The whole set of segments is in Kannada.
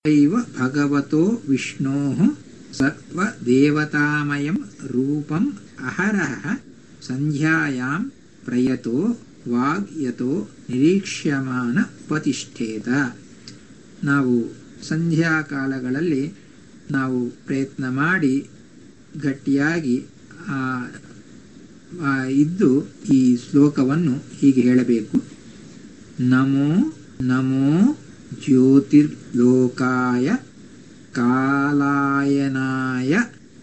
एव भगवतो विष्णोः सर्वदेवतामयं रूपम् अहरः सन्ध्यायां प्रयतो ವಾಗ್ಯತೋ ನಿರೀಕ್ಷ್ಯಮಾನ ಉಪತಿಷ್ಠೇತ ನಾವು ಸಂಧ್ಯಾ ಕಾಲಗಳಲ್ಲಿ ನಾವು ಪ್ರಯತ್ನ ಮಾಡಿ ಗಟ್ಟಿಯಾಗಿ ಇದ್ದು ಈ ಶ್ಲೋಕವನ್ನು ಹೀಗೆ ಹೇಳಬೇಕು ನಮೋ ನಮೋ ಜ್ಯೋತಿರ್ಲೋಕಾಯ ಕಾಲಾಯನಾಯ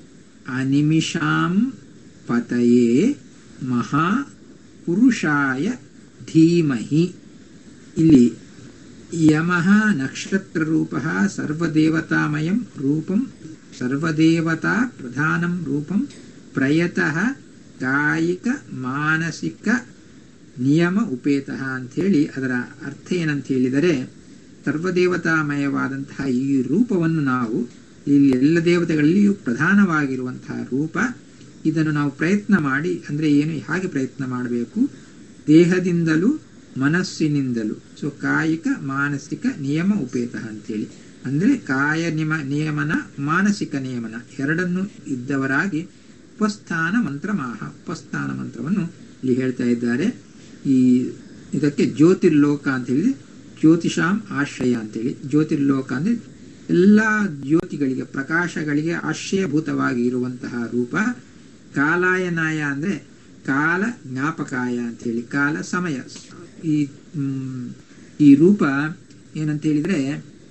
ಅನಿಮಿಷಾಂ ಪತಯೇ ಮಹಾ ಪುರುಷಾಯ ಧೀಮಹಿ ಇಲ್ಲಿ ಯಮಃ ನಕ್ಷತ್ರ ರೂಪ ಸರ್ವದೇವತಾಮಯಂ ರೂಪಂ ಸರ್ವದೇವತಾ ಪ್ರಧಾನಂ ರೂಪಂ ಪ್ರಯತಃ ಕಾಯಿಕ ಮಾನಸಿಕ ನಿಯಮ ಉಪೇತಃ ಅಂಥೇಳಿ ಅದರ ಅರ್ಥ ಏನಂತ ಹೇಳಿದರೆ ಸರ್ವದೇವತಾಮಯವಾದಂತಹ ಈ ರೂಪವನ್ನು ನಾವು ಇಲ್ಲಿ ಎಲ್ಲ ದೇವತೆಗಳಲ್ಲಿಯೂ ಪ್ರಧಾನವಾಗಿರುವಂತಹ ರೂಪ ಇದನ್ನು ನಾವು ಪ್ರಯತ್ನ ಮಾಡಿ ಅಂದರೆ ಏನು ಹಾಗೆ ಪ್ರಯತ್ನ ಮಾಡಬೇಕು ದೇಹದಿಂದಲೂ ಮನಸ್ಸಿನಿಂದಲೂ ಸೊ ಕಾಯಿಕ ಮಾನಸಿಕ ನಿಯಮ ಉಪೇತ ಅಂತೇಳಿ ಅಂದರೆ ಕಾಯ ನಿಮ ನಿಯಮನ ಮಾನಸಿಕ ನಿಯಮನ ಎರಡನ್ನೂ ಇದ್ದವರಾಗಿ ಉಪಸ್ಥಾನ ಮಂತ್ರ ಮಾಹ ಉಪಸ್ಥಾನ ಮಂತ್ರವನ್ನು ಇಲ್ಲಿ ಹೇಳ್ತಾ ಇದ್ದಾರೆ ಈ ಇದಕ್ಕೆ ಜ್ಯೋತಿರ್ಲೋಕ ಅಂತ ಹೇಳಿದ್ರೆ ಜ್ಯೋತಿಷಾಂ ಆಶ್ರಯ ಅಂತೇಳಿ ಜ್ಯೋತಿರ್ಲೋಕ ಅಂದರೆ ಎಲ್ಲ ಜ್ಯೋತಿಗಳಿಗೆ ಪ್ರಕಾಶಗಳಿಗೆ ಆಶ್ರಯಭೂತವಾಗಿ ಇರುವಂತಹ ರೂಪ ಕಾಲಾಯನಾಯ ಅಂದರೆ ಕಾಲ ಜ್ಞಾಪಕಾಯ ಅಂತೇಳಿ ಕಾಲ ಸಮಯ ಈ ಈ ರೂಪ ಏನಂತ ಹೇಳಿದ್ರೆ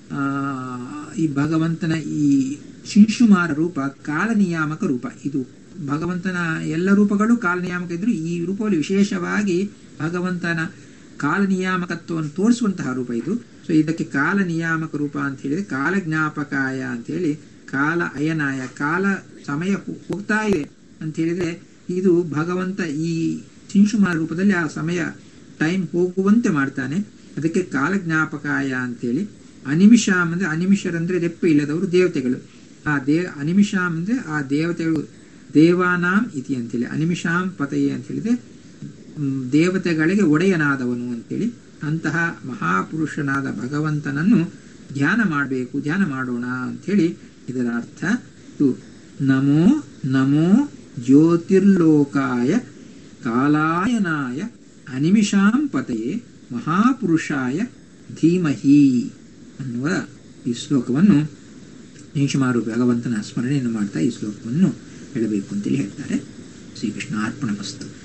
ಈ ಭಗವಂತನ ಈ ಶಿಂಶುಮಾರ ರೂಪ ಕಾಲ ನಿಯಾಮಕ ರೂಪ ಇದು ಭಗವಂತನ ಎಲ್ಲ ರೂಪಗಳು ಕಾಲ ನಿಯಾಮಕ ಇದ್ರು ಈ ರೂಪದಲ್ಲಿ ವಿಶೇಷವಾಗಿ ಭಗವಂತನ ಕಾಲ ನಿಯಾಮಕತ್ವವನ್ನು ತೋರಿಸುವಂತಹ ರೂಪ ಇದು ಸೊ ಇದಕ್ಕೆ ಕಾಲ ನಿಯಾಮಕ ರೂಪ ಅಂತ ಹೇಳಿದ್ರೆ ಕಾಲ ಜ್ಞಾಪಕಾಯ ಅಂತ ಹೇಳಿ ಕಾಲ ಅಯನಾಯ ಕಾಲ ಸಮಯ ಹೋಗ್ತಾ ಇದೆ ಅಂತ ಹೇಳಿದ್ರೆ ಇದು ಭಗವಂತ ಈ ಶಿಂಶುಮಾರ ರೂಪದಲ್ಲಿ ಆ ಸಮಯ ಟೈಮ್ ಹೋಗುವಂತೆ ಮಾಡ್ತಾನೆ ಅದಕ್ಕೆ ಕಾಲ ಜ್ಞಾಪಕಾಯ ಅಂತೇಳಿ ಅನಿಮಿಷಾಮ್ ಅಂದ್ರೆ ಅನಿಮಿಷರಂದ್ರೆ ರೆಪ್ಪೆ ಇಲ್ಲದವರು ದೇವತೆಗಳು ಆ ದೇ ಅನಿಮಿಷಾಮ್ ಅಂದ್ರೆ ಆ ದೇವತೆಗಳು ದೇವಾನಾಂ ಇತಿ ಅಂತೇಳಿ ಅನಿಮಿಷಾಂ ಪತಯೇ ಅಂತ ಹೇಳಿದ್ರೆ ದೇವತೆಗಳಿಗೆ ಒಡೆಯನಾದವನು ಅಂತೇಳಿ ಅಂತಹ ಮಹಾಪುರುಷನಾದ ಭಗವಂತನನ್ನು ಧ್ಯಾನ ಮಾಡಬೇಕು ಧ್ಯಾನ ಮಾಡೋಣ ಅಂಥೇಳಿ ಇದರ ಅರ್ಥ ಇದು ನಮೋ ನಮೋ ಜ್ಯೋತಿರ್ಲೋಕಾಯ ಕಾಲಾಯನಾಯ ಅನಿಮಿಷಾಂ ಪತಯೇ ಮಹಾಪುರುಷಾಯ ಧೀಮಹಿ ಅನ್ನುವ ಈ ಶ್ಲೋಕವನ್ನು ನಿಮಿಷಮಾರು ಭಗವಂತನ ಸ್ಮರಣೆಯನ್ನು ಮಾಡ್ತಾ ಈ ಶ್ಲೋಕವನ್ನು ಹೇಳಬೇಕು ಅಂತೇಳಿ ಹೇಳ್ತಾರೆ ಶ್ರೀಕೃಷ್ಣ ಅರ್ಪಣ ವಸ್ತು